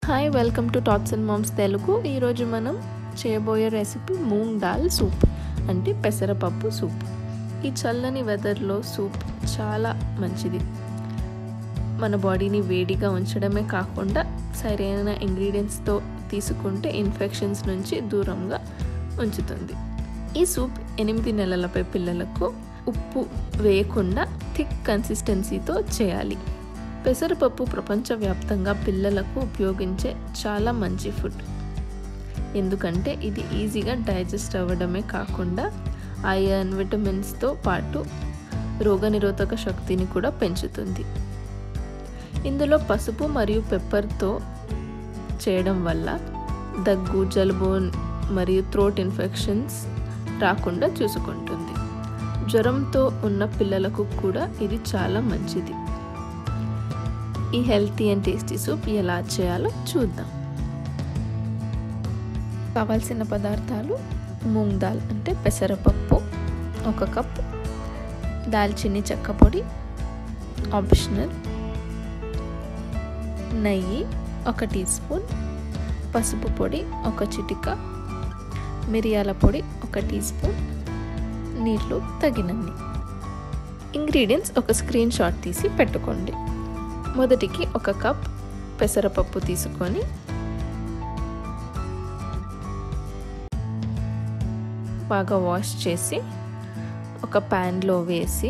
hi welcome to tots and moms Telugu ఈరోజు మనం చేయబోయే రెసిపీ మూంగ్ దాల్ సూప్ అంటే పెసరపప్పు సూప్ ఈ చల్లని వెదర్లో సూప్ చాలా మంచిది మన బాడీని వేడిగా ఉంచడమే కాకుండా సరైన ఇంగ్రీడియంట్స్తో తీసుకుంటే ఇన్ఫెక్షన్స్ నుంచి దూరంగా ఉంచుతుంది ఈ సూప్ ఎనిమిది నెలలపై పిల్లలకు ఉప్పు వేయకుండా థిక్ కన్సిస్టెన్సీతో చేయాలి పెసరపప్పు ప్రపంచవ్యాప్తంగా పిల్లలకు ఉపయోగించే చాలా మంచి ఫుడ్ ఎందుకంటే ఇది ఈజీగా డైజెస్ట్ అవ్వడమే కాకుండా ఐరన్ విటమిన్స్తో పాటు రోగనిరోధక శక్తిని కూడా పెంచుతుంది ఇందులో పసుపు మరియు పెప్పర్తో చేయడం వల్ల దగ్గు జలుబు మరియు థ్రోట్ ఇన్ఫెక్షన్స్ రాకుండా చూసుకుంటుంది జ్వరంతో ఉన్న పిల్లలకు కూడా ఇది చాలా మంచిది ఈ హెల్తీ అండ్ టేస్టీ సూప్ ఎలా చేయాలో చూద్దాం కావాల్సిన పదార్థాలు మూంగ్ దాల్ అంటే పెసరపప్పు ఒక కప్ దాల్చిన్ని చెక్క పొడి ఆప్షనల్ నెయ్యి ఒక టీ స్పూన్ పసుపు పొడి ఒక చిటిక మిరియాల పొడి ఒక టీ స్పూన్ నీళ్ళు తగినన్ని ఇంగ్రీడియంట్స్ ఒక స్క్రీన్ షాట్ తీసి పెట్టుకోండి మొదటికి ఒక కప్ పెసరపప్పు తీసుకొని బాగా వాష్ చేసి ఒక ప్యాన్లో వేసి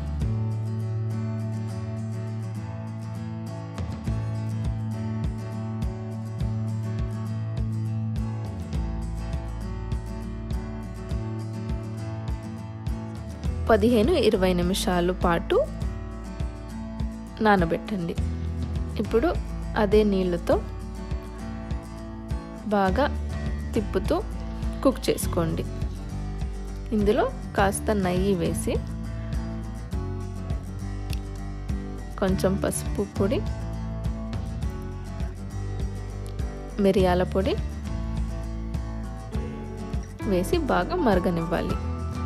పదిహేను ఇరవై నిమిషాల పాటు నానబెట్టండి ఇప్పుడు అదే నీళ్ళతో బాగా తిప్పుతూ కుక్ చేసుకోండి ఇందులో కాస్త నెయ్యి వేసి కొంచెం పసుపు పొడి మిరియాల పొడి వేసి బాగా మరగనివ్వాలి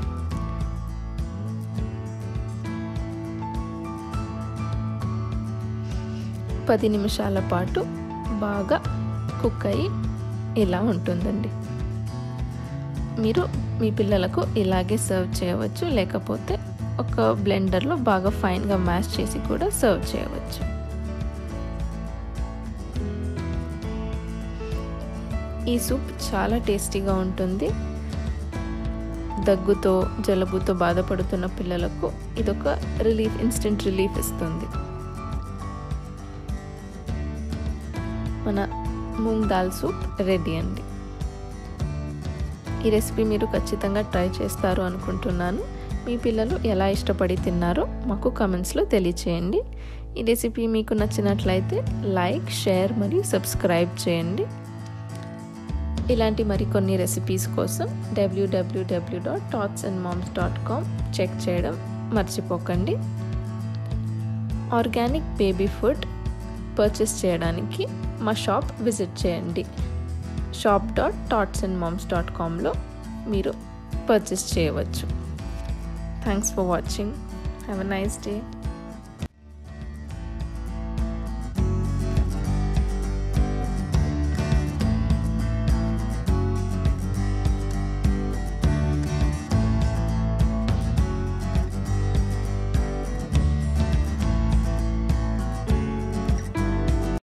పది నిమిషాల పాటు బాగా కుక్ అయ్యి ఇలా ఉంటుందండి మీరు మీ పిల్లలకు ఇలాగే సర్వ్ చేయవచ్చు లేకపోతే ఒక బ్లెండర్లో బాగా ఫైన్గా మ్యాష్ చేసి కూడా సర్వ్ చేయవచ్చు ఈ సూప్ చాలా టేస్టీగా ఉంటుంది దగ్గుతో జలుబుతో బాధపడుతున్న పిల్లలకు ఇదొక రిలీఫ్ ఇన్స్టెంట్ రిలీఫ్ ఇస్తుంది మన మూంగ్ దాల్ సూప్ రెడీ అండి ఈ రెసిపీ మీరు ఖచ్చితంగా ట్రై చేస్తారు అనుకుంటున్నాను మీ పిల్లలు ఎలా ఇష్టపడి తిన్నారో మాకు కమెంట్స్లో తెలియచేయండి ఈ రెసిపీ మీకు నచ్చినట్లయితే లైక్ షేర్ మరియు సబ్స్క్రైబ్ చేయండి ఇలాంటి మరికొన్ని రెసిపీస్ కోసం WWW dot tots and moms dot com check చేయడం మర్చిపోకండి ఆర్గానిక్ బేబీ ఫుడ్ పర్చేస్ చేయడానికి మా షాప్ విజిట్ చేయండి shop dot tots and moms dot కామ్లో మీరు పర్చేస్ చేయవచ్చు thanks for watching have a nice day